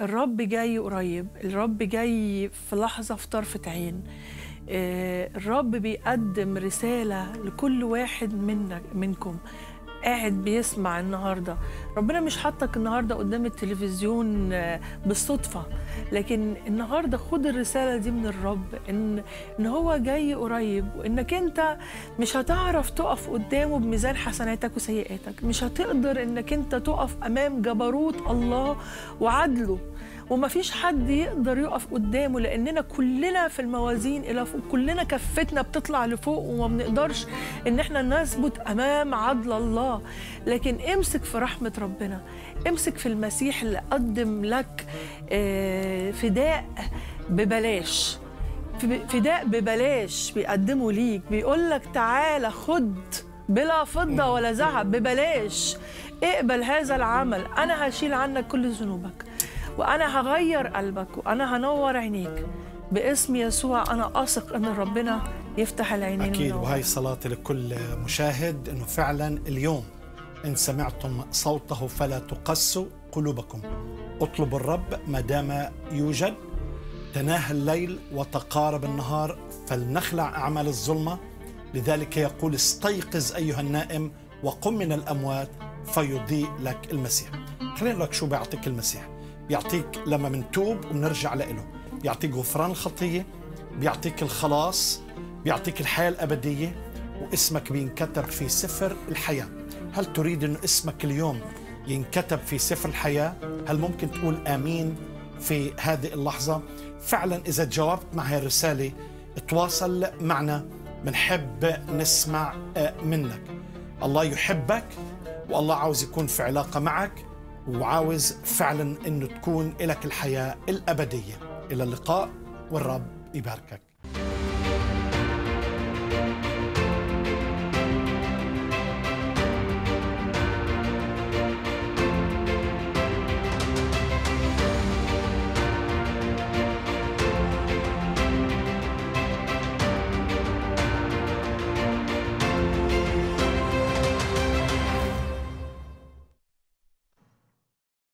الرب جاي قريب الرب جاي في لحظة في طرفة عين آه، الرب بيقدم رسالة لكل واحد منك منكم قاعد بيسمع النهاردة ربنا مش حطك النهاردة قدام التلفزيون آه، بالصدفة لكن النهاردة خد الرسالة دي من الرب إن, إن هو جاي قريب وإنك أنت مش هتعرف تقف قدامه بميزان حسناتك وسيئاتك مش هتقدر إنك أنت تقف أمام جبروت الله وعدله ومفيش حد يقدر يقف قدامه لاننا كلنا في الموازين الى فوق كلنا كفتنا بتطلع لفوق وما بنقدرش ان احنا نثبت امام عدل الله لكن امسك في رحمه ربنا امسك في المسيح اللي قدم لك آه، فداء ببلاش فداء ببلاش بيقدمه ليك بيقول لك تعالى خد بلا فضة ولا ذهب ببلاش اقبل هذا العمل أنا هشيل عنك كل ذنوبك وأنا هغير قلبك وأنا هنور عينيك باسم يسوع أنا أثق أن ربنا يفتح العينين أكيد وينور. وهي صلاتي لكل مشاهد أنه فعلا اليوم إن سمعتم صوته فلا تقسوا قلوبكم اطلبوا الرب ما دام يوجد تناهى الليل وتقارب النهار فلنخلع أعمال الظلمة لذلك يقول استيقظ أيها النائم وقم من الأموات فيضيء لك المسيح خلينا لك شو بيعطيك المسيح بيعطيك لما منتوب وبنرجع له بيعطيك غفران الخطية بيعطيك الخلاص بيعطيك الحياة الأبدية واسمك بينكتب في سفر الحياة هل تريد أن اسمك اليوم ينكتب في سفر الحياة هل ممكن تقول آمين في هذه اللحظة فعلا إذا جاوبت مع هذه الرسالة تواصل معنا بنحب نسمع آه، منك الله يحبك والله عاوز يكون في علاقة معك وعاوز فعلا انه تكون لك الحياة الأبدية إلى اللقاء والرب يباركك